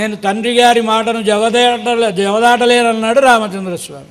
నేను తండ్రి గారి మాటను జవదాటలే జవదాటలేనన్నాడు రామచంద్రస్వామి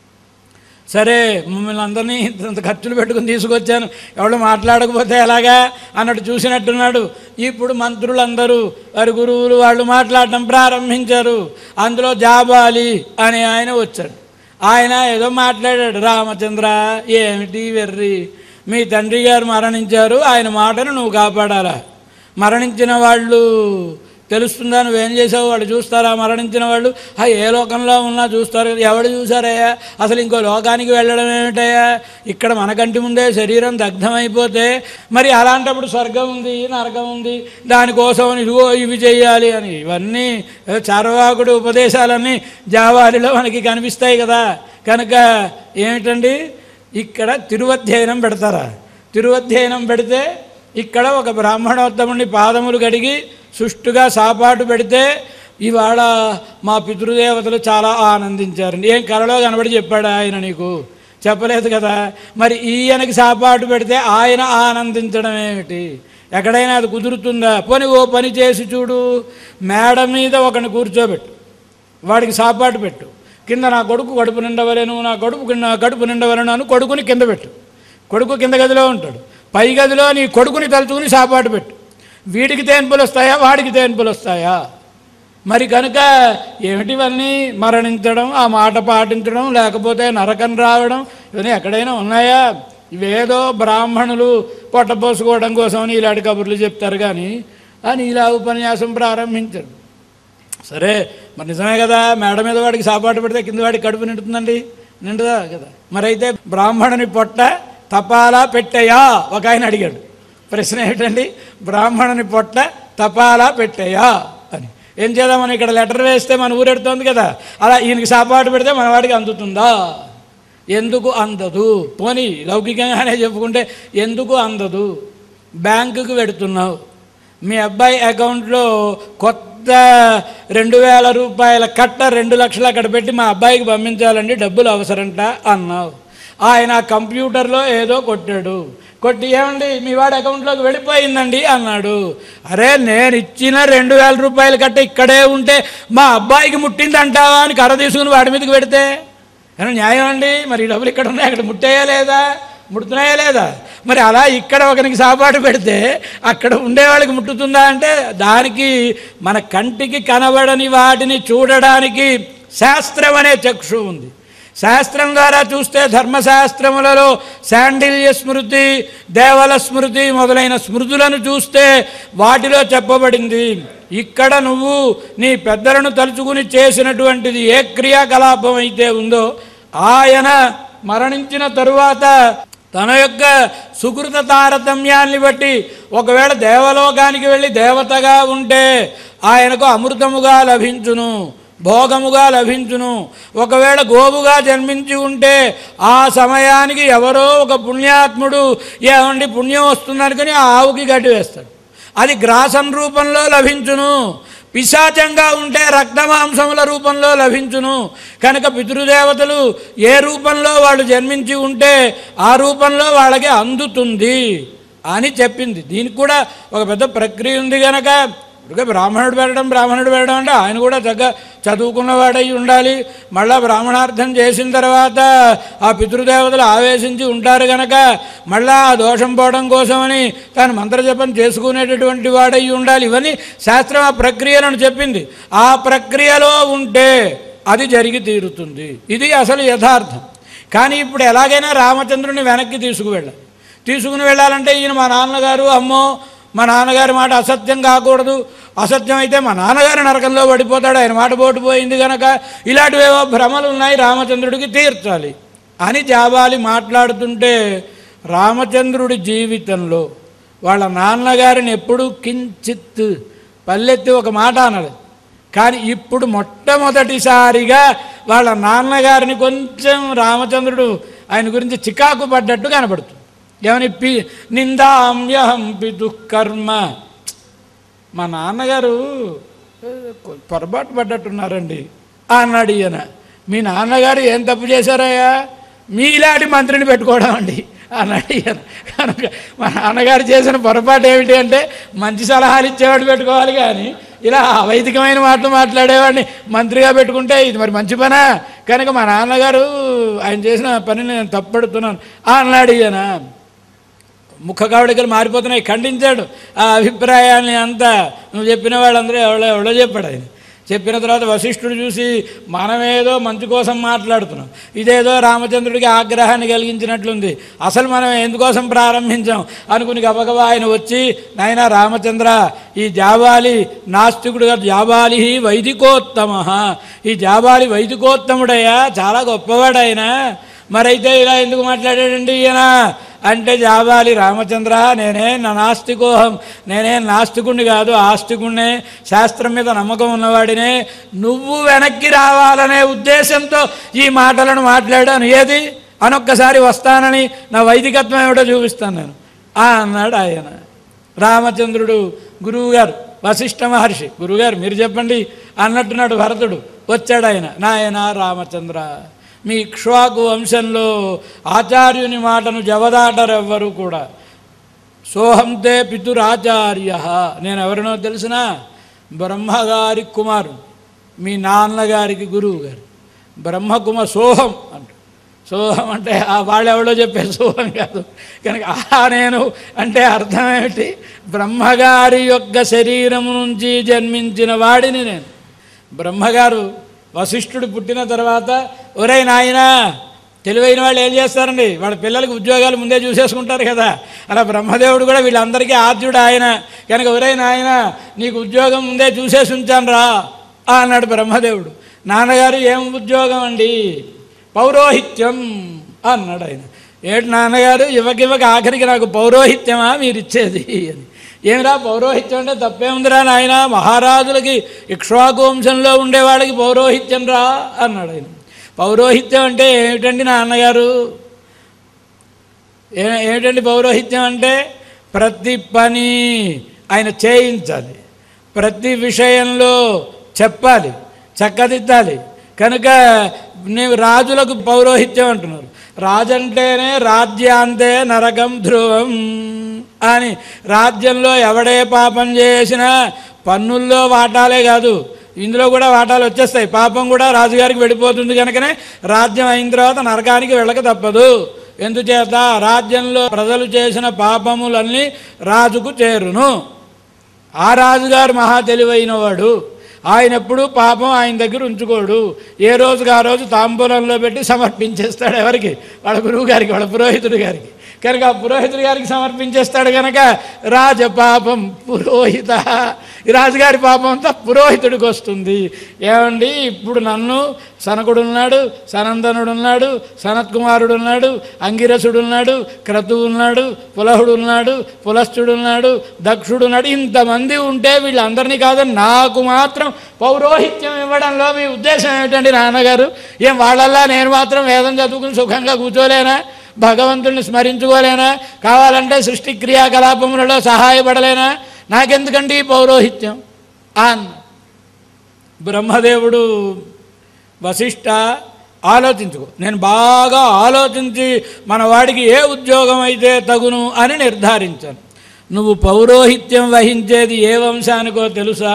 సరే మమ్మల్ని అందరినీ ఇంత ఖర్చులు పెట్టుకుని తీసుకొచ్చాను ఎవడు మాట్లాడకపోతే ఎలాగా అన్నట్టు చూసినట్టున్నాడు ఇప్పుడు మంత్రులందరూ వారి గురువులు వాళ్ళు మాట్లాడటం ప్రారంభించారు అందులో జాబాలి అనే ఆయన వచ్చాడు ఆయన ఏదో మాట్లాడాడు రామచంద్ర ఏమిటి వెర్రి మీ తండ్రి గారు మరణించారు ఆయన మాటను నువ్వు కాపాడాలా మరణించిన వాళ్ళు తెలుస్తుందా నువ్వేం చేసావు వాళ్ళు చూస్తారా మరణించిన వాళ్ళు ఆ ఏ లోకంలో ఉన్నా చూస్తారు ఎవడు చూసారయ్యా అసలు ఇంకో లోకానికి వెళ్ళడం ఏమిటయ్యా ఇక్కడ మన కంటి ముందే శరీరం దగ్ధమైపోతే మరి అలాంటప్పుడు స్వర్గం ఉంది నరకం ఉంది దానికోసం ఇదిగో ఇవి చేయాలి అని ఇవన్నీ ఏదో చార్వాకుడు ఉపదేశాలన్నీ జావాలిలో మనకి కనిపిస్తాయి కదా కనుక ఏమిటండి ఇక్కడ తిరువధ్యయనం పెడతారా తిరువధ్యయనం పెడితే ఇక్కడ ఒక బ్రాహ్మణోత్తముని పాదములు కడిగి సుష్టుగా సాపాటు పెడితే ఇవాళ మా పితృదేవతలు చాలా ఆనందించారు ఏం కలలో కనబడి చెప్పాడు ఆయన నీకు చెప్పలేదు కదా మరి ఈయనకి సాపాటు పెడితే ఆయన ఆనందించడం ఏమిటి ఎక్కడైనా అది కుదురుతుందా పోనీ ఓ పని చేసి చూడు మేడ మీద ఒకని కూర్చోబెట్టు వాడికి సాపాటు పెట్టు కింద నా కొడుకు కడుపు నిండవలేను నా కొడుకు కింద కడుపు నిండవలేను అని కొడుకుని కింద పెట్టు కొడుకు కింద గదిలో ఉంటాడు పై గదిలో నీ కొడుకుని తలుచుకుని సాపాటు పెట్టు వీడికి తేన్పులు వస్తాయా వాడికి తేన్పులు వస్తాయా మరి కనుక ఏమిటివన్నీ మరణించడం ఆ మాట పాటించడం లేకపోతే నరకం రావడం ఇవన్నీ ఎక్కడైనా ఉన్నాయా ఇవేదో బ్రాహ్మణులు పొట్టపోసుకోవడం కోసమని ఇలాంటి కబుర్లు చెప్తారు కానీ అని ఇలా ఉపన్యాసం ప్రారంభించరు సరే మరి నిజమే కదా మేడ మీద వాడికి సాపాటు పెడితే కింద వాడికి కడుపు నిండుతుందండి నిండుదా కదా మరి అయితే బ్రాహ్మణుని పొట్ట తపాలా పెట్టయా ఒక ఆయన అడిగాడు ప్రశ్న ఏమిటండి బ్రాహ్మణుని పొట్ట తపాలా పెట్టయా అని ఏం చేద్దాం మనం ఇక్కడ లెటర్ వేస్తే మన ఊరెడుతోంది కదా అలా ఈయనకి సాపాటు పెడితే మన వాడికి అందుతుందా ఎందుకు అందదు పోనీ లౌకికంగానే చెప్పుకుంటే ఎందుకు అందదు బ్యాంకుకు పెడుతున్నావు మీ అబ్బాయి అకౌంట్లో కొత్త రెండు వేల రూపాయల కట్ట రెండు లక్షలు అక్కడ పెట్టి మా అబ్బాయికి పంపించాలండి డబ్బులు అవసరంట అన్నావు ఆయన ఆ కంప్యూటర్లో ఏదో కొట్టాడు కొట్టి ఏమండి మీ వాడి అకౌంట్లోకి వెళ్ళిపోయిందండి అన్నాడు అరే నేను ఇచ్చిన రెండు వేల రూపాయల కట్ట ఇక్కడే ఉంటే మా అబ్బాయికి ముట్టిందంటావా అని కర్ర తీసుకుని వాడి మీదకి పెడితే ఏమన్నా న్యాయం అండి మరి ఈ డబ్బులు ఇక్కడ ఉన్నాయి అక్కడ ముట్టాయా లేదా ముడుతున్నాయా లేదా మరి అలా ఇక్కడ ఒకరికి సాపాటు పెడితే అక్కడ ఉండేవాళ్ళకి ముట్టుతుందా అంటే దానికి మన కంటికి కనబడని వాటిని చూడడానికి శాస్త్రం అనే చక్షు ఉంది శాస్త్రం ద్వారా చూస్తే ధర్మశాస్త్రములలో శాండిల్య స్మృతి దేవల స్మృతి మొదలైన స్మృతులను చూస్తే వాటిలో చెప్పబడింది ఇక్కడ నువ్వు నీ పెద్దలను తలుచుకుని చేసినటువంటిది ఏ క్రియాకలాపం అయితే ఉందో ఆయన మరణించిన తరువాత తన యొక్క సుకృత తారతమ్యాన్ని బట్టి ఒకవేళ దేవలోకానికి వెళ్ళి దేవతగా ఉంటే ఆయనకు అమృతముగా లభించును భోగముగా లభించును ఒకవేళ గోవుగా జన్మించి ఉంటే ఆ సమయానికి ఎవరో ఒక పుణ్యాత్ముడు ఏమండి పుణ్యం వస్తుందనుకుని ఆ ఆవుకి గడ్డి వేస్తాడు అది గ్రాసం రూపంలో లభించును పిశాచంగా ఉంటే రక్తమాంసముల రూపంలో లభించును కనుక పితృదేవతలు ఏ రూపంలో వాళ్ళు జన్మించి ఉంటే ఆ రూపంలో వాళ్ళకి అందుతుంది అని చెప్పింది దీనికి కూడా ఒక పెద్ద ప్రక్రియ ఉంది కనుక ఇక బ్రాహ్మణుడు పెట్టడం బ్రాహ్మణుడు పెట్టడం అంటే ఆయన కూడా చక్కగా చదువుకున్నవాడై ఉండాలి మళ్ళా బ్రాహ్మణార్థం చేసిన తర్వాత ఆ పితృదేవతలు ఆవేశించి ఉంటారు గనక మళ్ళా ఆ దోషం పోవడం కోసమని తాను మంత్రజపం చేసుకునేటటువంటి వాడై ఉండాలి ఇవన్నీ శాస్త్రం ఆ ప్రక్రియలను చెప్పింది ఆ ప్రక్రియలో ఉంటే అది జరిగి తీరుతుంది ఇది అసలు యథార్థం కానీ ఇప్పుడు ఎలాగైనా రామచంద్రుని వెనక్కి తీసుకువెళ్ళాలి తీసుకుని వెళ్ళాలంటే ఈయన మా నాన్నగారు అమ్మో మా నాన్నగారి మాట అసత్యం కాకూడదు అసత్యం అయితే మా నాన్నగారు నరకంలో పడిపోతాడు ఆయన మాట పోటు పోయింది కనుక ఇలాంటివేవో భ్రమలు ఉన్నాయి రామచంద్రుడికి తీర్చాలి అని జాబాలి మాట్లాడుతుంటే రామచంద్రుడి జీవితంలో వాళ్ళ నాన్నగారిని ఎప్పుడూ కించిత్ పల్లెత్తి ఒక మాట అనలేదు కానీ ఇప్పుడు మొట్టమొదటిసారిగా వాళ్ళ నాన్నగారిని కొంచెం రామచంద్రుడు ఆయన గురించి చికాకు పడ్డట్టు కనబడుతుంది ఏమని పి నిందామ్యహం పితుకర్మ మా నాన్నగారు ఏ, పొరపాటు పడ్డట్టున్నారండి అన్నాడు ఈయన మీ నాన్నగారు ఏం తప్పు చేశారయ్యా మీలాంటి మంత్రిని పెట్టుకోవడం అండి అన్నాడు ఈయన కనుక మా నాన్నగారు చేసిన పొరపాటు ఏమిటి అంటే మంచి సలహాలు ఇచ్చేవాడు పెట్టుకోవాలి కానీ ఇలా అవైదికమైన మాటలు మాట్లాడేవాడిని మంత్రిగా పెట్టుకుంటే ఇది మరి మంచి పనా కనుక మా నాన్నగారు ఆయన చేసిన పనిని నేను తప్పడుతున్నాను ఆ అన్నాడు ఈయన ముఖ కవళికలు మారిపోతున్నాయి ఖండించాడు ఆ అభిప్రాయాన్ని అంతా నువ్వు చెప్పిన వాళ్ళందరూ ఎవడో ఎవడో చెప్పాడు ఆయన చెప్పిన తర్వాత వశిష్ఠుడు చూసి మనమేదో మంచి కోసం మాట్లాడుతున్నాం ఇదేదో రామచంద్రుడికి ఆగ్రహాన్ని కలిగించినట్లుంది అసలు మనం ఎందుకోసం ప్రారంభించాం అనుకుని గబగబా ఆయన వచ్చి నాయన రామచంద్ర ఈ జాబాలి నాస్తికుడుగా జాబాలి వైదికోత్తమ ఈ జాబాలి వైదికోత్తముడయ్యా చాలా గొప్పవాడు ఆయన మరైతే ఇలా ఎందుకు మాట్లాడాడండి ఈయన అంటే జాబాలి రామచంద్ర నేనే నా నాస్తికోహం నేనే నాస్తికుణ్ణి కాదు ఆస్తికుణ్ణే శాస్త్రం మీద నమ్మకం ఉన్నవాడినే నువ్వు వెనక్కి రావాలనే ఉద్దేశంతో ఈ మాటలను మాట్లాడాను ఏది అనొక్కసారి వస్తానని నా వైదికత్వం ఏమిటో చూపిస్తాను నేను ఆ అన్నాడు ఆయన రామచంద్రుడు గురువుగారు వశిష్ఠ మహర్షి గురువుగారు మీరు చెప్పండి అన్నట్టున్నాడు భరతుడు వచ్చాడు ఆయన నాయన రామచంద్ర మీ ఇక్ష్వాకు వంశంలో ఆచార్యుని మాటను జవదాటరెవ్వరు కూడా సోహంతే పితురాచార్య నేను ఎవరినో తెలిసినా బ్రహ్మగారి కుమారుడు మీ నాన్నగారికి గురువు గారు బ్రహ్మకుమార్ సోహం అంట సోహం అంటే ఆ వాళ్ళెవడో చెప్పే సోహం కాదు కనుక ఆ నేను అంటే అర్థం ఏమిటి బ్రహ్మగారి యొక్క శరీరం నుంచి జన్మించిన వాడిని నేను బ్రహ్మగారు వశిష్ఠుడు పుట్టిన తర్వాత ఒరే నాయనా తెలివైన వాళ్ళు ఏం చేస్తారండి వాళ్ళ పిల్లలకి ఉద్యోగాలు ముందే చూసేసుకుంటారు కదా అలా బ్రహ్మదేవుడు కూడా వీళ్ళందరికీ ఆద్యుడు ఆయన కనుక ఒరే నాయన నీకు ఉద్యోగం ముందే చూసేసి ఉంచాను రా ఆ అన్నాడు బ్రహ్మదేవుడు నాన్నగారు ఏం ఉద్యోగం అండి పౌరోహిత్యం అన్నాడు ఆయన ఏడు నాన్నగారు ఇవ్వకివ్వక ఆఖరికి నాకు పౌరోహిత్యమా మీరు ఇచ్చేది అని ఏమిరా పౌరోహిత్యం అంటే తప్పేముందిరా నాయన మహారాజులకి ఇక్ష్వాకు వంశంలో ఉండేవాళ్ళకి పౌరోహిత్యం రా అన్నాడు ఆయన పౌరోహిత్యం అంటే ఏమిటండి నాన్నగారు ఏ ఏమిటండి పౌరోహిత్యం అంటే ప్రతి పని ఆయన చేయించాలి ప్రతి విషయంలో చెప్పాలి చక్కదిద్దాలి కనుక నీవు రాజులకు పౌరోహిత్యం అంటున్నారు రాజు అంటేనే రాజ్యాంతే నరకం ధ్రువం అని రాజ్యంలో ఎవడే పాపం చేసినా పన్నుల్లో వాటాలే కాదు ఇందులో కూడా వాటాలు వచ్చేస్తాయి పాపం కూడా రాజుగారికి వెళ్ళిపోతుంది కనుకనే రాజ్యం అయిన తర్వాత నరకానికి వెళ్ళక తప్పదు ఎందుచేత రాజ్యంలో ప్రజలు చేసిన పాపములన్నీ రాజుకు చేరును ఆ రాజుగారు మహా తెలివైనవాడు ఆయన ఎప్పుడు పాపం ఆయన దగ్గర ఉంచుకోడు ఏ రోజుకి ఆ రోజు తాంబూలంలో పెట్టి సమర్పించేస్తాడు ఎవరికి వాళ్ళ గురువు గారికి వాళ్ళ పురోహితుడి గారికి కనుక ఆ పురోహితుడి గారికి సమర్పించేస్తాడు కనుక రాజపాపం పురోహిత ఈ రాజుగారి పాపం అంతా పురోహితుడికి వస్తుంది ఏమండి ఇప్పుడు నన్ను సనకుడు ఉన్నాడు సనందనుడు ఉన్నాడు సనత్ కుమారుడు ఉన్నాడు అంగిరసుడు ఉన్నాడు క్రతువు ఉన్నాడు పులహుడు ఉన్నాడు పులస్తుడు ఉన్నాడు దక్షుడు ఉన్నాడు ఇంతమంది ఉంటే వీళ్ళందరినీ కాదని నాకు మాత్రం పౌరోహిత్యం ఇవ్వడంలో మీ ఉద్దేశం ఏమిటండి నాన్నగారు ఏం వాళ్ళల్లా నేను మాత్రం వేదం చదువుకుని సుఖంగా కూర్చోలేనా భగవంతుడిని స్మరించుకోలేనా కావాలంటే సృష్టి క్రియాకలాపములలో సహాయపడలేనా నాకెందుకండి ఈ పౌరోహిత్యం అన్న బ్రహ్మదేవుడు వశిష్ఠ ఆలోచించుకో నేను బాగా ఆలోచించి మన వాడికి ఏ ఉద్యోగం అయితే తగును అని నిర్ధారించాను నువ్వు పౌరోహిత్యం వహించేది ఏ వంశానికో తెలుసా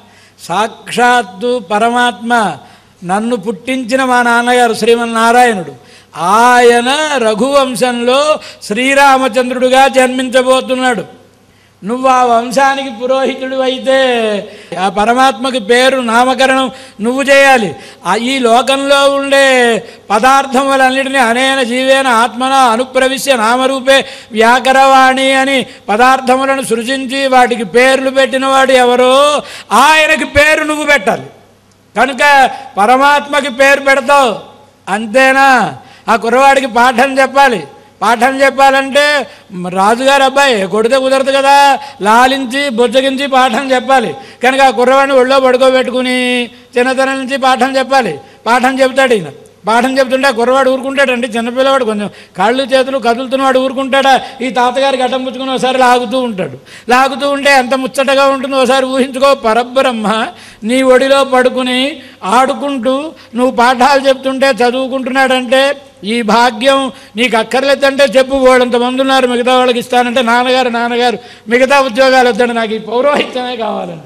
సాక్షాత్తు పరమాత్మ నన్ను పుట్టించిన మా నాన్నగారు శ్రీమన్నారాయణుడు ఆయన రఘువంశంలో శ్రీరామచంద్రుడుగా జన్మించబోతున్నాడు నువ్వు ఆ వంశానికి పురోహితుడు అయితే ఆ పరమాత్మకి పేరు నామకరణం నువ్వు చేయాలి ఆ ఈ లోకంలో ఉండే పదార్థములన్నిటినీ అనేన జీవేన ఆత్మన అనుప్రవిశ్య నామరూపే వ్యాకరవాణి అని పదార్థములను సృజించి వాటికి పేర్లు పెట్టినవాడు ఎవరో ఆయనకి పేరు నువ్వు పెట్టాలి కనుక పరమాత్మకి పేరు పెడతావు అంతేనా ఆ కుర్రవాడికి పాఠం చెప్పాలి పాఠం చెప్పాలంటే రాజుగారు అబ్బాయి కొడితే కుదరదు కదా లాలించి బుజ్జగించి పాఠం చెప్పాలి కనుక ఆ కుర్రవాడిని ఒళ్ళో పడుకోబెట్టుకుని చిన్నతనం నుంచి పాఠం చెప్పాలి పాఠం చెబుతాడు ఈయన పాఠం చెబుతుంటే ఆ కుర్రవాడు ఊరుకుంటాడండి చిన్నపిల్లవాడు కొంచెం కాళ్ళు చేతులు కదులుతున్నవాడు ఊరుకుంటాడా ఈ తాతగారికి అడ్డం పుచ్చుకుని ఒకసారి లాగుతూ ఉంటాడు లాగుతూ ఉంటే ఎంత ముచ్చటగా ఉంటుందో ఒకసారి ఊహించుకో పరబ్రహ్మ నీ ఒడిలో పడుకుని ఆడుకుంటూ నువ్వు పాఠాలు చెప్తుంటే చదువుకుంటున్నాడంటే ఈ భాగ్యం నీకు అక్కర్లేదంటే చెప్పు వాళ్ళంతమంది ఉన్నారు మిగతా వాళ్ళకి ఇస్తానంటే నాన్నగారు నాన్నగారు మిగతా ఉద్యోగాలు వద్దండి నాకు ఈ పౌరోహిత్యమే కావాలండి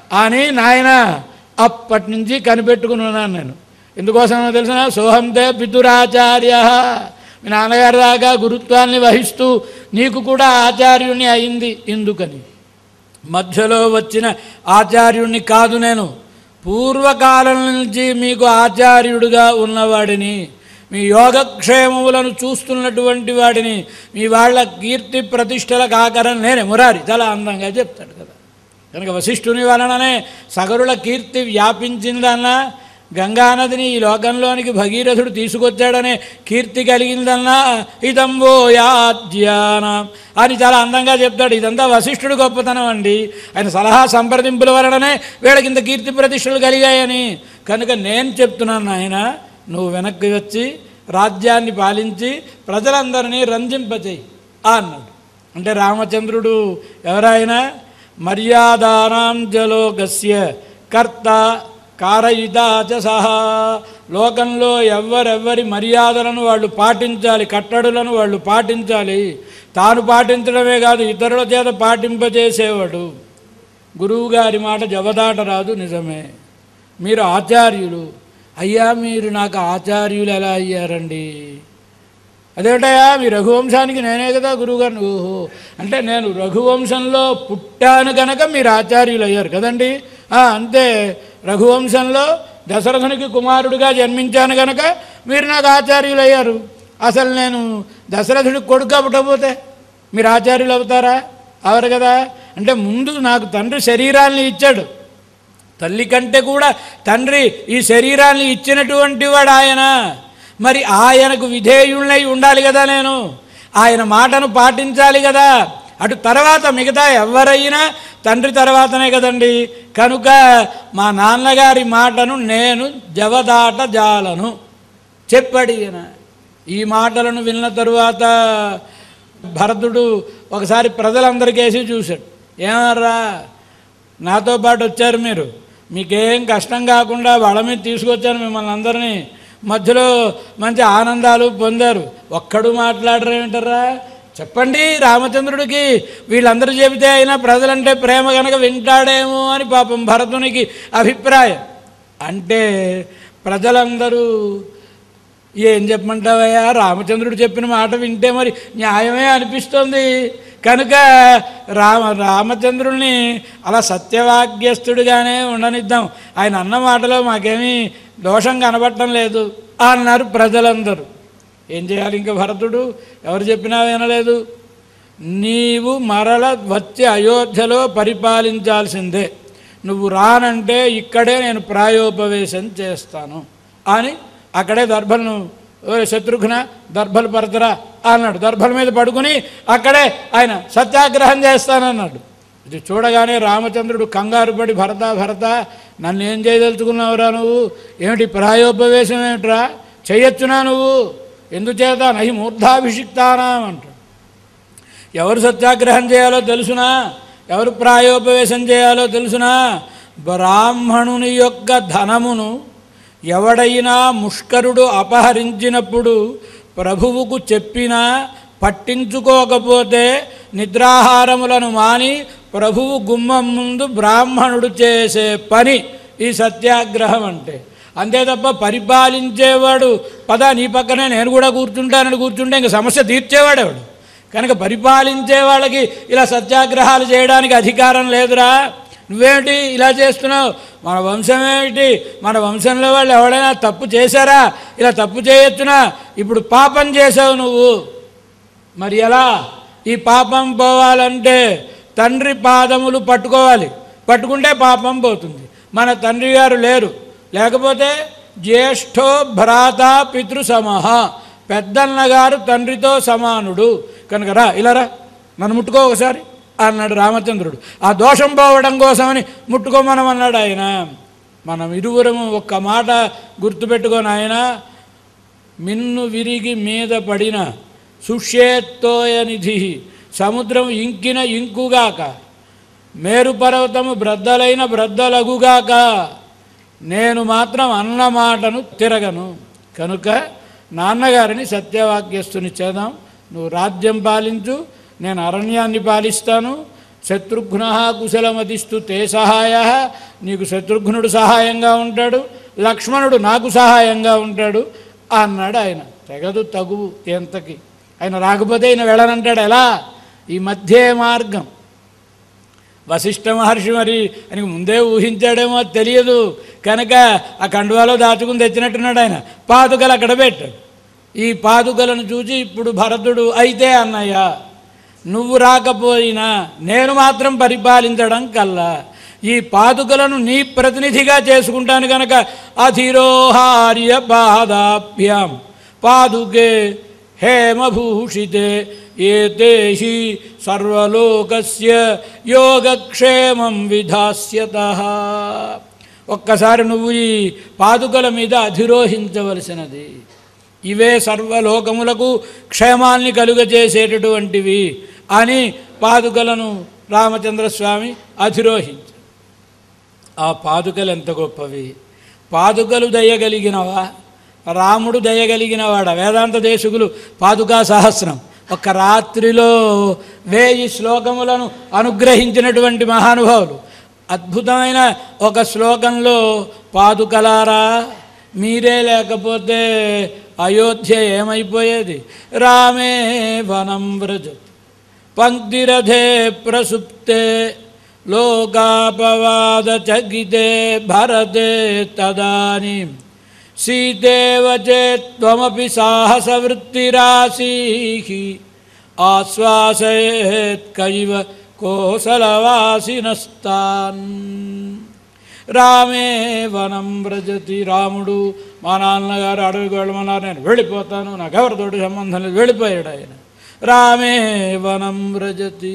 అని నాయన అప్పటి నుంచి కనిపెట్టుకుని ఉన్నాను నేను ఎందుకోసమో తెలిసిన సోహంతే పితురాచార్య మీ నాన్నగారి దాకా గురుత్వాన్ని వహిస్తూ నీకు కూడా ఆచార్యుని అయింది ఎందుకని మధ్యలో వచ్చిన ఆచార్యుణ్ణి కాదు నేను పూర్వకాలం నుంచి మీకు ఆచార్యుడిగా ఉన్నవాడిని మీ యోగక్షేమములను చూస్తున్నటువంటి వాడిని మీ వాళ్ళ కీర్తి ప్రతిష్టల కాకరని నేనే మురారి చాలా అందంగా చెప్తాడు కదా కనుక వశిష్ఠుని వలననే సగరుల కీర్తి వ్యాపించిందన్నా గంగానదిని ఈ లోకంలోనికి భగీరథుడు తీసుకొచ్చాడనే కీర్తి కలిగిందన్నా ఇదంబో యాజ్ఞానం అని చాలా అందంగా చెప్తాడు ఇదంతా వశిష్ఠుడు గొప్పతనం అండి ఆయన సలహా సంప్రదింపుల వలననే వీళ్ళకి ఇంత కీర్తి ప్రతిష్టలు కలిగాయని కనుక నేను చెప్తున్నాను ఆయన నువ్వు వెనక్కి వచ్చి రాజ్యాన్ని పాలించి ప్రజలందరినీ రంజింపచేయి అన్నాడు అంటే రామచంద్రుడు ఎవరైనా మర్యాదానాం జలోకస్య కర్త కారయితాచ సహా లోకంలో ఎవరెవరి మర్యాదలను వాళ్ళు పాటించాలి కట్టడులను వాళ్ళు పాటించాలి తాను పాటించడమే కాదు ఇతరుల చేత పాటింపజేసేవాడు గురువుగారి మాట జవదాట రాదు నిజమే మీరు ఆచార్యులు అయ్యా మీరు నాకు ఆచార్యులు ఎలా అయ్యారండి అదేంటయ్యా మీ రఘువంశానికి నేనే కదా గురువుగారిని ఓహో అంటే నేను రఘువంశంలో పుట్టాను కనుక మీరు ఆచార్యులు అయ్యారు కదండి ఆ, అంతే రఘువంశంలో దశరథునికి కుమారుడిగా జన్మించాను కనుక మీరు నాకు ఆచార్యులు అయ్యారు అసలు నేను దశరథుడికి కొడుకు పుట్టకపోతే మీరు ఆచార్యులు అవుతారా అవరు కదా అంటే ముందు నాకు తండ్రి శరీరాన్ని ఇచ్చాడు తల్లి కంటే కూడా తండ్రి ఈ శరీరాన్ని ఇచ్చినటువంటి వాడు ఆయన మరి ఆయనకు విధేయుణ్ణై ఉండాలి కదా నేను ఆయన మాటను పాటించాలి కదా అటు తర్వాత మిగతా ఎవరైనా తండ్రి తర్వాతనే కదండి కనుక మా నాన్నగారి మాటను నేను జవదాట జాలను చెప్పాడు ఈయన ఈ మాటలను విన్న తరువాత భరతుడు ఒకసారి ప్రజలందరికేసి చూశాడు ఏమర్రా నాతో పాటు వచ్చారు మీరు మీకేం కష్టం కాకుండా వాళ్ళ మీద తీసుకొచ్చాను మిమ్మల్ని అందరినీ మధ్యలో మంచి ఆనందాలు పొందారు ఒక్కడు మాట్లాడరేమిటరా చెప్పండి రామచంద్రుడికి వీళ్ళందరూ చెబితే అయినా ప్రజలంటే ప్రేమ కనుక వింటాడేమో అని పాపం భరతునికి అభిప్రాయం అంటే ప్రజలందరూ ఏం చెప్పమంటావయ్యా రామచంద్రుడు చెప్పిన మాట వింటే మరి న్యాయమే అనిపిస్తుంది కనుక రామ రామచంద్రుల్ని అలా సత్యవాగ్యస్తుడిగానే ఉండనిద్దాం ఆయన అన్న మాటలో మాకేమీ దోషం కనబడటం లేదు అన్నారు ప్రజలందరూ ఏం చేయాలి ఇంకా భరతుడు ఎవరు చెప్పినా వినలేదు నీవు మరల వచ్చి అయోధ్యలో పరిపాలించాల్సిందే నువ్వు రానంటే ఇక్కడే నేను ప్రాయోపవేశం చేస్తాను అని అక్కడే దర్భలను "ఓ శత్రుఘ్న దర్భలు పరతరా అన్నాడు దర్భల మీద పడుకుని అక్కడే ఆయన సత్యాగ్రహం చేస్తానన్నాడు ఇది చూడగానే రామచంద్రుడు కంగారు పడి భరత భరత నన్ను ఏం చేయదలుచుకున్నావురా నువ్వు ఏమిటి ప్రాయోపవేశం ఏమిట్రా చెయ్యొచ్చునా నువ్వు ఎందుచేత నహి మూర్ధాభిషిక్తానాం అంటాడు ఎవరు సత్యాగ్రహం చేయాలో తెలుసునా ఎవరు ప్రాయోపవేశం చేయాలో తెలుసునా బ్రాహ్మణుని యొక్క ధనమును ఎవడైనా ముష్కరుడు అపహరించినప్పుడు ప్రభువుకు చెప్పినా పట్టించుకోకపోతే నిద్రాహారములను మాని ప్రభువు గుమ్మం ముందు బ్రాహ్మణుడు చేసే పని ఈ సత్యాగ్రహం అంటే అంతే తప్ప పరిపాలించేవాడు పద నీ పక్కనే నేను కూడా కూర్చుంటానని కూర్చుంటే ఇంక సమస్య తీర్చేవాడేవాడు కనుక పరిపాలించే వాళ్ళకి ఇలా సత్యాగ్రహాలు చేయడానికి అధికారం లేదురా నువ్వేమిటి ఇలా చేస్తున్నావు మన వంశం ఏమిటి మన వంశంలో వాళ్ళు ఎవడైనా తప్పు చేశారా ఇలా తప్పు చేయొచ్చునా ఇప్పుడు పాపం చేసావు నువ్వు మరి ఎలా ఈ పాపం పోవాలంటే తండ్రి పాదములు పట్టుకోవాలి పట్టుకుంటే పాపం పోతుంది మన తండ్రి గారు లేరు లేకపోతే జ్యేష్ఠో భ్రాత పితృ సమహ పెద్దన్న గారు తండ్రితో సమానుడు కనుక రా ఇలా రా నన్ను ముట్టుకో ఒకసారి అన్నాడు రామచంద్రుడు ఆ దోషం పోవడం కోసమని ముట్టుకోమనమన్నాడు ఆయన మనం ఇరువురము ఒక్క మాట గుర్తుపెట్టుకొని ఆయన మిన్ను విరిగి మీద పడిన సుషేత్తోయ నిధి సముద్రం ఇంకిన ఇంకుగాక మేరు పర్వతము బ్రద్దలైన బ్రద్దలగుగాక నేను మాత్రం అన్న మాటను తిరగను కనుక నాన్నగారిని సత్యవాక్యస్తుని చేద్దాం నువ్వు రాజ్యం పాలించు నేను అరణ్యాన్ని పాలిస్తాను శత్రుఘ్న కుశలమతిస్తు తే సహాయ నీకు శత్రుఘ్నుడు సహాయంగా ఉంటాడు లక్ష్మణుడు నాకు సహాయంగా ఉంటాడు అన్నాడు ఆయన తెగదు తగువు ఎంతకి ఆయన రాకపోతే ఆయన వెళ్ళనంటాడు ఎలా ఈ మధ్యే మార్గం వశిష్ఠ మహర్షి మరి ఆయనకు ముందే ఊహించాడేమో తెలియదు కనుక ఆ కండువాలో దాచుకుని తెచ్చినట్టున్నాడు ఆయన పాదుకలు అక్కడ పెట్టాడు ఈ పాదుకలను చూసి ఇప్పుడు భరతుడు అయితే అన్నయ్య నువ్వు రాకపోయినా నేను మాత్రం పరిపాలించడం కల్లా ఈ పాదుకలను నీ ప్రతినిధిగా చేసుకుంటాను కనుక అధిరోహార్య పాదాభ్యాం పాదుకే హేమభూషితే ఏతే హి సర్వలోకస్య యోగక్షేమం విధాస్యత ఒక్కసారి నువ్వు ఈ పాదుకల మీద అధిరోహించవలసినది ఇవే సర్వలోకములకు క్షేమాల్ని కలుగజేసేటటువంటివి అని పాదుకలను రామచంద్రస్వామి అధిరోహించారు ఆ పాదుకలు ఎంత గొప్పవి పాదుకలు దయగలిగినవా రాముడు దయగలిగినవాడ వేదాంత దేశకులు పాదుకా సహస్రం ఒక రాత్రిలో వేయి శ్లోకములను అనుగ్రహించినటువంటి మహానుభావులు అద్భుతమైన ఒక శ్లోకంలో పాదుకలారా మీరే లేకపోతే అయోధ్య ఏమైపోయేది రామే వనం వ్రజత్ పంక్తిరథే ప్రసుప్తే లోకాపవాదచకితే భరతే తదానీం సీతేవ చేత్వమపి సాహసవృత్తిరాశీ ఆశ్వాసయేత్కైవ కోసలవాసినస్తాన్ రామే వనం వ్రజతి రాముడు మా నాన్నగారు అడవికి వెళ్ళమన్నారు నేను వెళ్ళిపోతాను నాకు ఎవరితోటి సంబంధం లేదు వెళ్ళిపోయాడు ఆయన రామే వనం వ్రజతి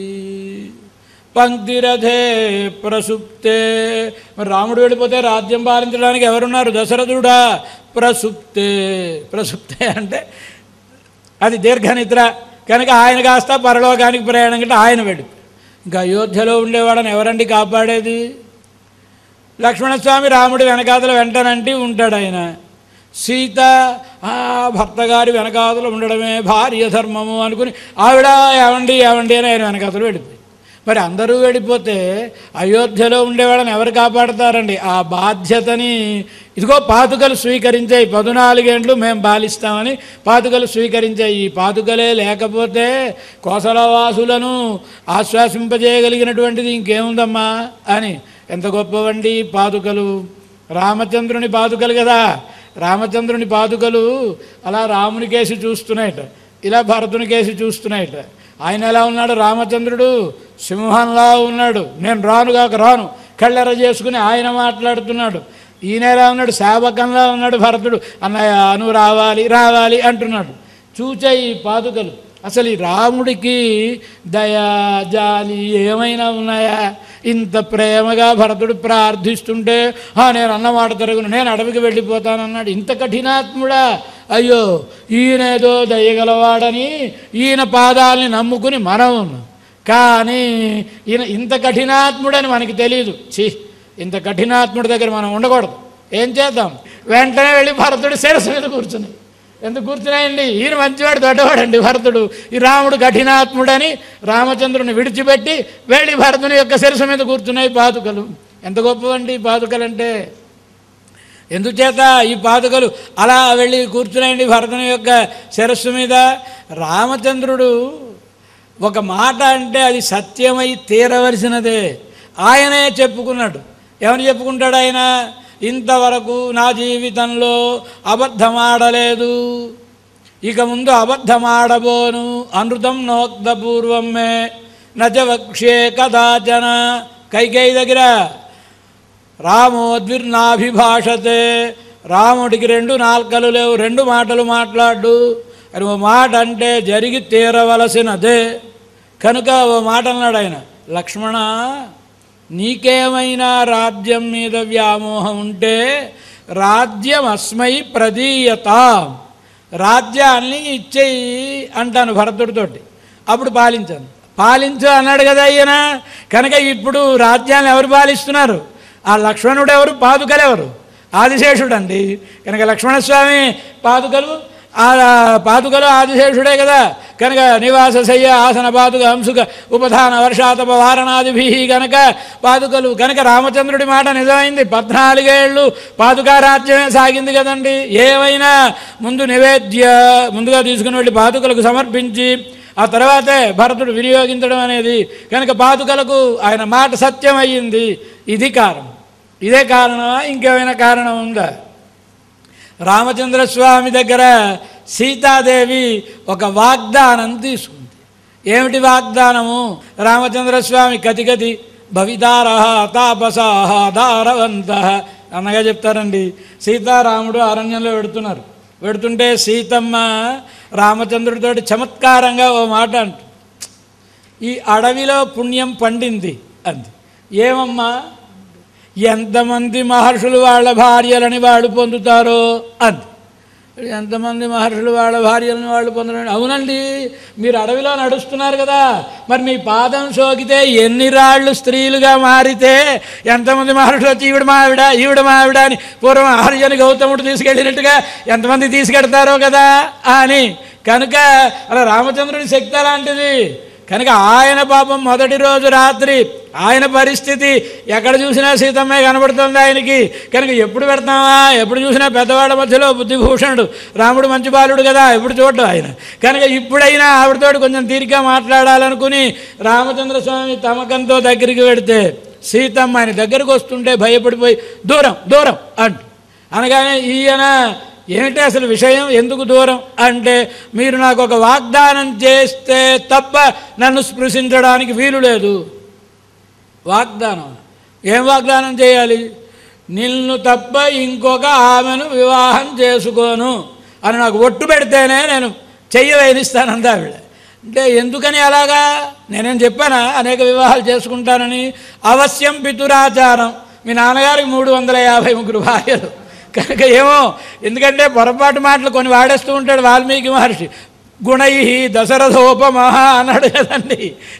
పంక్తిరథే ప్రసుప్తే మరి రాముడు వెళ్ళిపోతే రాజ్యం పాలించడానికి ఎవరున్నారు దశరథుడా ప్రసుప్తే ప్రసుప్తే అంటే అది దీర్ఘనిద్ర కనుక ఆయన కాస్త పరలోకానికి ప్రయాణం కంటే ఆయన వెళ్ళి ఇంకా అయోధ్యలో ఉండేవాడని ఎవరండి కాపాడేది లక్ష్మణస్వామి రాముడి వెనకాతల వెంటనంటి ఉంటాడు ఆయన సీత ఆ భర్త గారి వెనకాతలు ఉండడమే భార్య ధర్మము అనుకుని ఆవిడ ఏవండి ఏవండి అని ఆయన వెనకాతలు వెళ్ళిపోయి మరి అందరూ వెళ్ళిపోతే అయోధ్యలో ఉండేవాళ్ళని ఎవరు కాపాడతారండి ఆ బాధ్యతని ఇదిగో పాతుకలు స్వీకరించాయి పదునాలుగేండ్లు మేము పాలిస్తామని పాతుకలు స్వీకరించాయి ఈ పాతుకలే లేకపోతే కోసలవాసులను ఆశ్వాసింపజేయగలిగినటువంటిది ఇంకేముందమ్మా అని ఎంత గొప్పవండి పాదుకలు రామచంద్రుని పాదుకలు కదా రామచంద్రుని పాదుకలు అలా రాముని కేసి చూస్తున్నాయట ఇలా భరతుని కేసి చూస్తున్నాయట ఆయన ఎలా ఉన్నాడు రామచంద్రుడు సింహంలా ఉన్నాడు నేను రానుగాక రాను కళ్ళెర చేసుకుని ఆయన మాట్లాడుతున్నాడు ఈయన ఎలా ఉన్నాడు సేవకంలా ఉన్నాడు భరతుడు అన్నయ్య నువ్వు రావాలి రావాలి అంటున్నాడు చూచే ఈ పాదుకలు అసలు ఈ రాముడికి దయా జాలి ఏమైనా ఉన్నాయా ఇంత ప్రేమగా భరతుడు ప్రార్థిస్తుంటే "ఆ, నేను అన్నమాట తిరగను నేను అడవికి వెళ్ళిపోతానన్నాడు ఇంత కఠినాత్ముడా అయ్యో ఈయనేదో దయగలవాడని ఈయన పాదాలని నమ్ముకుని మనం ఉన్నాం కానీ ఈయన ఇంత కఠినాత్ముడని మనకి తెలియదు ఛీ ఇంత కఠినాత్ముడి దగ్గర మనం ఉండకూడదు ఏం చేద్దాం వెంటనే వెళ్ళి భరతుడి శిరస్సు మీద కూర్చుని ఎందుకు కూర్చున్నాయండి ఈయన మంచివాడు దొడ్డవాడండి భరతుడు ఈ రాముడు కఠినాత్ముడని రామచంద్రుని విడిచిపెట్టి వెళ్ళి భరతుని యొక్క శిరస్సు మీద కూర్చున్నాయి పాదుకలు ఎంత గొప్పవండి ఈ పాదుకలు అంటే ఎందుచేత ఈ పాదుకలు అలా వెళ్ళి కూర్చున్నాయండి భరతుని యొక్క శిరస్సు మీద రామచంద్రుడు ఒక మాట అంటే అది సత్యమై తీరవలసినదే ఆయనే చెప్పుకున్నాడు ఏమని చెప్పుకుంటాడు ఆయన ఇంతవరకు నా జీవితంలో అబద్ధమాడలేదు ఇక ముందు అబద్ధమాడబోను అనృతం నోక్త పూర్వం మే నచ వక్ష్యే కదాచన కైకేయి దగ్గర రామోద్విర్నాభిభాషతే రాముడికి రెండు నాల్కలు లేవు రెండు మాటలు మాట్లాడు అని ఓ మాట అంటే జరిగి తీరవలసినదే కనుక ఓ మాట అన్నాడు ఆయన లక్ష్మణ నీకేమైనా రాజ్యం మీద వ్యామోహం ఉంటే రాజ్యం అస్మై ప్రదీయత రాజ్యాన్ని ఇచ్చేయి అంటాను భరతుడితోటి అప్పుడు పాలించాను పాలించు అన్నాడు కదా ఈయన కనుక ఇప్పుడు రాజ్యాన్ని ఎవరు పాలిస్తున్నారు ఆ లక్ష్మణుడు ఎవరు పాదుకలు ఎవరు ఆదిశేషుడు అండి కనుక లక్ష్మణస్వామి పాదుకలు ఆ పాదుకలు ఆదిశేషుడే కదా కనుక నివాస శయ్య ఆసన పాదుక అంశుక ఉపధాన వర్షాతప వారణాదిభి కనుక పాదుకలు కనుక రామచంద్రుడి మాట నిజమైంది పద్నాలుగేళ్ళు పాదుకారాజ్యమే సాగింది కదండి ఏమైనా ముందు నివేద్య ముందుగా తీసుకుని వెళ్ళి పాదుకలకు సమర్పించి ఆ తర్వాతే భరతుడు వినియోగించడం అనేది కనుక పాదుకలకు ఆయన మాట సత్యం అయ్యింది ఇది కారణం ఇదే కారణమా ఇంకేమైనా కారణం ఉందా రామచంద్రస్వామి దగ్గర సీతాదేవి ఒక వాగ్దానం తీసుకుంది ఏమిటి వాగ్దానము రామచంద్రస్వామి కతిగతి భవితార తాపసాహ దారవంత అన్నగా చెప్తారండి సీతారాముడు అరణ్యంలో పెడుతున్నారు పెడుతుంటే సీతమ్మ రామచంద్రుడితోటి చమత్కారంగా ఓ మాట అంటు ఈ అడవిలో పుణ్యం పండింది అంది ఏమమ్మా ఎంతమంది మహర్షులు వాళ్ళ భార్యలని వాళ్ళు పొందుతారో అంది ఎంతమంది మహర్షులు వాళ్ళ భార్యలను వాళ్ళు పొందడం అవునండి మీరు అడవిలో నడుస్తున్నారు కదా మరి మీ పాదం సోకితే ఎన్ని రాళ్ళు స్త్రీలుగా మారితే ఎంతమంది మహర్షులు వచ్చి ఈవిడ మావిడ ఈవిడ మావిడ అని పూర్వం ఆర్యని గౌతముడు తీసుకెళ్ళినట్టుగా ఎంతమంది తీసుకెడతారో కదా అని కనుక అలా రామచంద్రుడి శక్తి అలాంటిది కనుక ఆయన పాపం మొదటి రోజు రాత్రి ఆయన పరిస్థితి ఎక్కడ చూసినా సీతమ్మే కనబడుతుంది ఆయనకి కనుక ఎప్పుడు పెడతామా ఎప్పుడు చూసినా పెద్దవాళ్ళ మధ్యలో బుద్ధిభూషణుడు రాముడు మంచి బాలుడు కదా ఎప్పుడు చూడడం ఆయన కనుక ఇప్పుడైనా ఆవిడతోటి కొంచెం తీరిగ్గా మాట్లాడాలనుకుని రామచంద్ర స్వామి తమకంతో దగ్గరికి పెడితే సీతమ్మ ఆయన దగ్గరకు వస్తుంటే భయపడిపోయి దూరం దూరం అంటు అనగానే ఈయన ఏమిటి అసలు విషయం ఎందుకు దూరం అంటే మీరు నాకు ఒక వాగ్దానం చేస్తే తప్ప నన్ను స్పృశించడానికి వీలు లేదు వాగ్దానం ఏం వాగ్దానం చేయాలి నిన్ను తప్ప ఇంకొక ఆమెను వివాహం చేసుకోను అని నాకు ఒట్టు పెడితేనే నేను చెయ్యి వేయిస్తానంది ఆవిడ అంటే ఎందుకని అలాగా నేనేం చెప్పానా అనేక వివాహాలు చేసుకుంటానని అవశ్యం పితురాచారం మీ నాన్నగారికి మూడు వందల యాభై ముగ్గురు భార్యలు కనుక ఏమో ఎందుకంటే పొరపాటు మాటలు కొన్ని వాడేస్తూ ఉంటాడు వాల్మీకి మహర్షి గుణై దశరథోపమహ అన్నాడు కదండి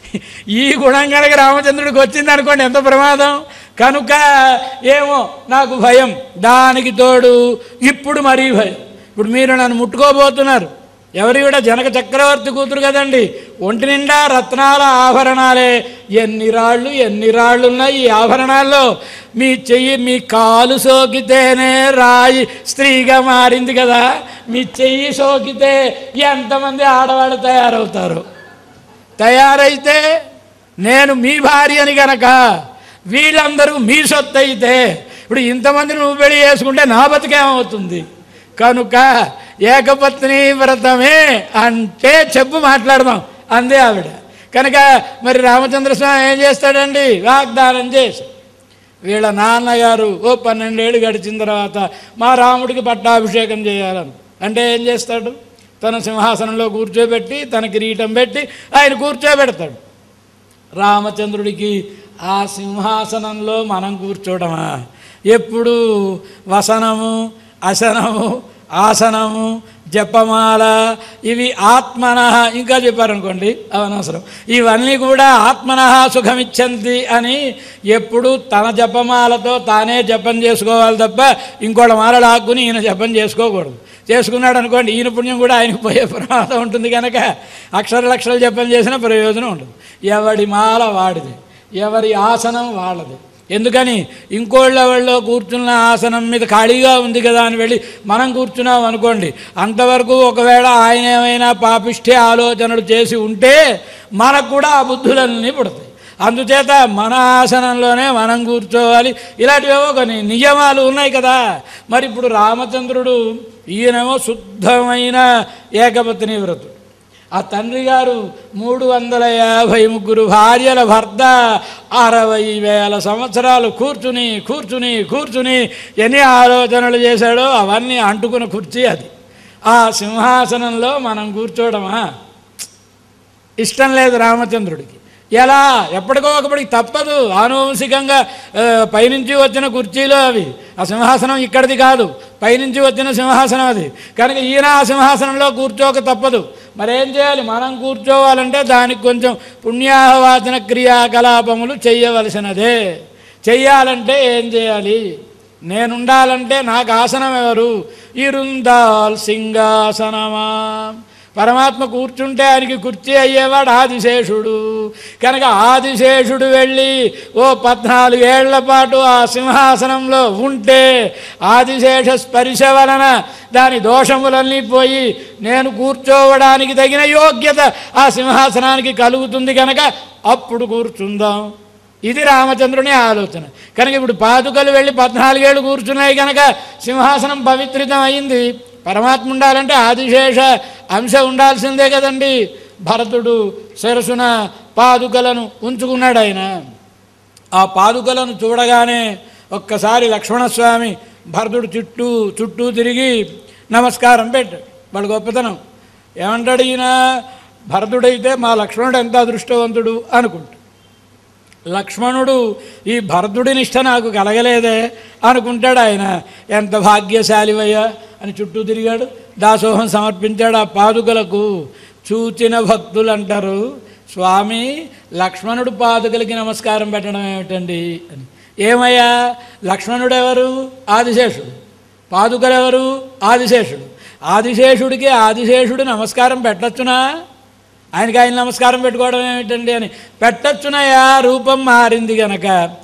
ఈ గుణం కనుక రామచంద్రుడికి వచ్చింది అనుకోండి ఎంత ప్రమాదం కనుక ఏమో నాకు భయం దానికి తోడు ఇప్పుడు మరీ భయం ఇప్పుడు మీరు నన్ను ముట్టుకోబోతున్నారు ఎవరి కూడా జనక చక్రవర్తి కూతురు కదండి ఒంటి నిండా రత్నాల ఆభరణాలే ఎన్ని రాళ్ళు ఎన్ని రాళ్ళు ఉన్నాయి ఈ ఆభరణాల్లో మీ చెయ్యి మీ కాలు సోకితేనే రాయి స్త్రీగా మారింది కదా మీ చెయ్యి సోకితే ఎంతమంది ఆడవాళ్ళు తయారవుతారు తయారైతే నేను మీ భార్యని గనక వీళ్ళందరూ మీ సొత్తు అయితే ఇప్పుడు ఇంతమంది నువ్వు పెళ్లి చేసుకుంటే నా బతికేమవుతుంది కనుక ఏకపత్ని వ్రతమే అంటే చెప్పు మాట్లాడదాం అందే ఆవిడ కనుక మరి రామచంద్రస్వామి ఏం చేస్తాడండి వాగ్దానం చేసి వీళ్ళ నాన్నగారు ఓ పన్నెండేళ్ళు గడిచిన తర్వాత మా రాముడికి పట్టాభిషేకం చేయాలని అంటే ఏం చేస్తాడు తన సింహాసనంలో కూర్చోబెట్టి తన కిరీటం పెట్టి ఆయన కూర్చోబెడతాడు రామచంద్రుడికి ఆ సింహాసనంలో మనం కూర్చోవడమా ఎప్పుడు వసనము అసనము ఆసనము జపమాల ఇవి ఆత్మన ఇంకా చెప్పారనుకోండి అవనవసరం ఇవన్నీ కూడా ఆత్మన సుఖమిచ్చంతి అని ఎప్పుడు తన జపమాలతో తానే జపం చేసుకోవాలి తప్ప ఇంకోళ్ళ మాల లాక్కుని ఈయన జపం చేసుకోకూడదు చేసుకున్నాడు అనుకోండి ఈయన పుణ్యం కూడా ఆయనకు పోయే ప్రమాదం ఉంటుంది కనుక అక్షర లక్షలు జపం చేసిన ప్రయోజనం ఉంటుంది ఎవడి మాల వాడిది ఎవరి ఆసనం వాళ్ళది ఎందుకని ఇంకోళ్ళ వాళ్ళలో కూర్చున్న ఆసనం మీద ఖాళీగా ఉంది కదా అని వెళ్ళి మనం కూర్చున్నాం అనుకోండి అంతవరకు ఒకవేళ ఆయన ఏమైనా పాపిష్టి ఆలోచనలు చేసి ఉంటే మనకు కూడా ఆ బుద్ధులన్నీ పుడతాయి అందుచేత మన ఆసనంలోనే మనం కూర్చోవాలి ఇలాంటివేవో కొన్ని నియమాలు ఉన్నాయి కదా మరి ఇప్పుడు రామచంద్రుడు ఈయనేమో శుద్ధమైన ఏకపత్ని వ్రతుడు ఆ తండ్రి గారు మూడు వందల యాభై ముగ్గురు భార్యల భర్త అరవై వేల సంవత్సరాలు కూర్చుని కూర్చుని కూర్చుని ఎన్ని ఆలోచనలు చేశాడో అవన్నీ అంటుకున్న కుర్చీ అది ఆ సింహాసనంలో మనం కూర్చోవడమా ఇష్టం లేదు రామచంద్రుడికి ఎలా ఎప్పటికో ఒకప్పటికి తప్పదు ఆనువంశికంగా ఆ, పైనుంచి వచ్చిన కుర్చీలు అవి ఆ సింహాసనం ఇక్కడిది కాదు పైనుంచి వచ్చిన సింహాసనం అది కనుక ఈయన ఆ సింహాసనంలో కూర్చోక తప్పదు మరేం చేయాలి మనం కూర్చోవాలంటే దానికి కొంచెం పుణ్యాహవాచన క్రియాకలాపములు చెయ్యవలసినదే చెయ్యాలంటే ఏం చేయాలి నేనుండాలంటే నాకు ఆసనం ఎవరు ఇరుందాల్ సింహాసనమా పరమాత్మ కూర్చుంటే ఆయనకి కుర్చీ అయ్యేవాడు ఆదిశేషుడు కనుక ఆదిశేషుడు వెళ్ళి ఓ పద్నాలుగేళ్ల పాటు ఆ సింహాసనంలో ఉంటే ఆదిశేష స్పర్శ వలన దాని దోషములన్నీ పోయి నేను కూర్చోవడానికి తగిన యోగ్యత ఆ సింహాసనానికి కలుగుతుంది కనుక అప్పుడు కూర్చుందాం ఇది రామచంద్రుని ఆలోచన కనుక ఇప్పుడు పాదుకలు వెళ్ళి పద్నాలుగేళ్ళు కూర్చున్నాయి కనుక సింహాసనం పవిత్రితం అయింది పరమాత్మ ఉండాలంటే ఆదిశేష అంశ ఉండాల్సిందే కదండి భరతుడు శిరసున పాదుకలను ఉంచుకున్నాడు ఆయన ఆ పాదుకలను చూడగానే ఒక్కసారి లక్ష్మణస్వామి భరతుడు చుట్టూ చుట్టూ తిరిగి నమస్కారం పెట్టాడు వాళ్ళ గొప్పతనం ఏమంటాడు ఈయన భరతుడైతే మా లక్ష్మణుడు ఎంత అదృష్టవంతుడు అనుకుంటాడు లక్ష్మణుడు ఈ భరతుడి నిష్ట నాకు కలగలేదే అనుకుంటాడు ఆయన ఎంత భాగ్యశాలివయ్యా అని చుట్టూ తిరిగాడు దాసోహం సమర్పించాడు ఆ పాదుకలకు చూచిన భక్తులు అంటారు స్వామి లక్ష్మణుడు పాదుకలకి నమస్కారం పెట్టడం ఏమిటండి అని ఏమయ్యా లక్ష్మణుడు ఎవరు ఆదిశేషుడు పాదుకలు ఎవరు ఆదిశేషుడు ఆదిశేషుడికి ఆదిశేషుడు నమస్కారం పెట్టచ్చునా ఆయనకి ఆయన నమస్కారం పెట్టుకోవడం ఏమిటండి అని పెట్టచ్చునయా రూపం మారింది గనక